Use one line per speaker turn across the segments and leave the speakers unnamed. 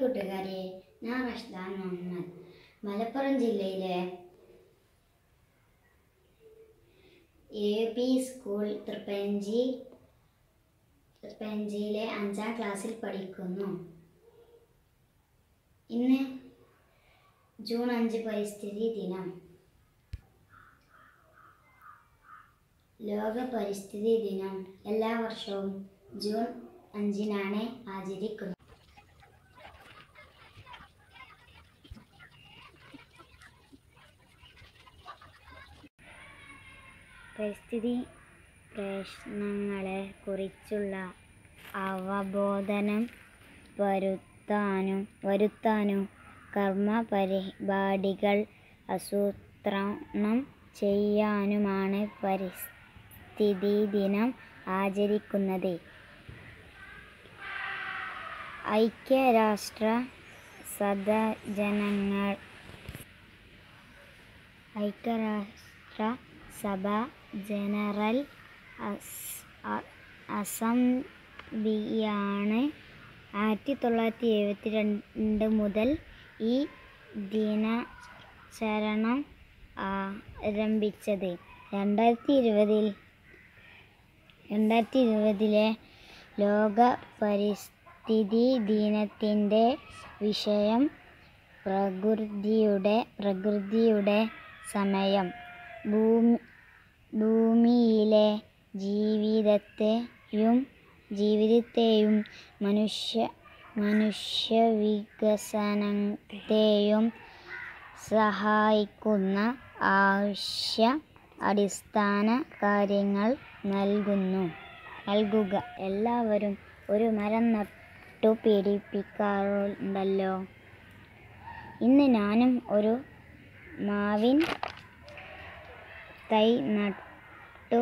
കൂട്ടുകാരെ ഞാൻ റഷ്ദാൻ മുഹമ്മദ് മലപ്പുറം ജില്ലയിലെ എ പി സ്കൂൾ തൃപ്പഞ്ചി തൃപ്പഞ്ചിയിലെ അഞ്ചാം ക്ലാസ്സിൽ പഠിക്കുന്നു ഇന്ന് ജൂൺ അഞ്ച് പരിസ്ഥിതി ദിനം ലോക പരിസ്ഥിതി ദിനം എല്ലാ വർഷവും ജൂൺ അഞ്ചിനാണ് ആചരിക്കുന്നത് പരിസ്ഥിതി പ്രശ്നങ്ങളെ കുറിച്ചുള്ള അവബോധനം വരുത്താനും വരുത്താനും കർമ്മ പരിപാടികൾ ആസൂത്രണം ചെയ്യാനുമാണ് പരിസ്ഥിതി ദിനം ആചരിക്കുന്നത് ഐക്യരാഷ്ട്ര സദജനങ്ങൾ ഐക്യരാഷ്ട്ര സഭ ജനറൽ അസ്- അ- അസംബ്ലിയാണ് ആയിരത്തി തൊള്ളായിരത്തി എഴുപത്തി രണ്ട് മുതൽ ഈ ദിനാചരണം ആരംഭിച്ചത് രണ്ടായിരത്തി ഇരുപതിൽ രണ്ടായിരത്തി ഇരുപതിലെ ലോക പരിസ്ഥിതി ദിനത്തിൻ്റെ വിഷയം പ്രകൃതിയുടെ പ്രകൃതിയുടെ സമയം ഭൂമി ഭൂമിയിലെ ജീവിതത്തെയും ജീവിതത്തെയും മനുഷ്യ മനുഷ്യ വികസനത്തെയും സഹായിക്കുന്ന ആവശ്യ അടിസ്ഥാന കാര്യങ്ങൾ നൽകുന്നു നൽകുക എല്ലാവരും ഒരു മരം നട്ടു പിടിപ്പിക്കാറുണ്ടല്ലോ ഇന്ന് ഞാനും ഒരു മാവിൻ തൈ നട്ടു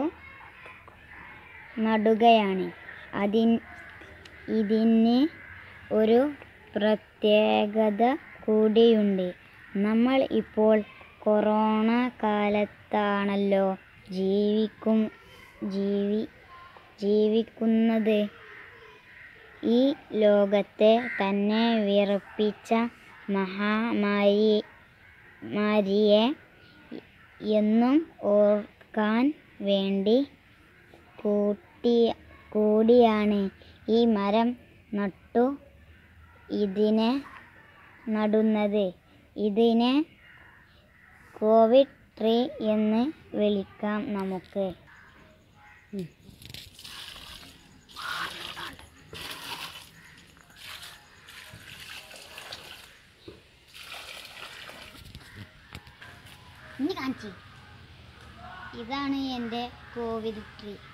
നടുകയാണ് അതിൻ ഇതിന് ഒരു പ്രത്യേകത കൂടിയുണ്ട് നമ്മൾ ഇപ്പോൾ കൊറോണ കാലത്താണല്ലോ ജീവിക്കും ജീവി ജീവിക്കുന്നത് ഈ ലോകത്തെ തന്നെ വിറപ്പിച്ച മഹാമാരി മാരിയെ എന്നും ഓർക്കാൻ വേണ്ടി കൂട്ടി കൂടിയാണ് ഈ മരം നട്ടു ഇതിനെ നടുന്നത് ഇതിനെ കോവിഡ് ട്രീ എന്ന് വിളിക്കാം നമുക്ക് ഉം. ഇനി കാണിച്ചു ഇതാണ് എൻ്റെ കോവിഡ് ട്രീ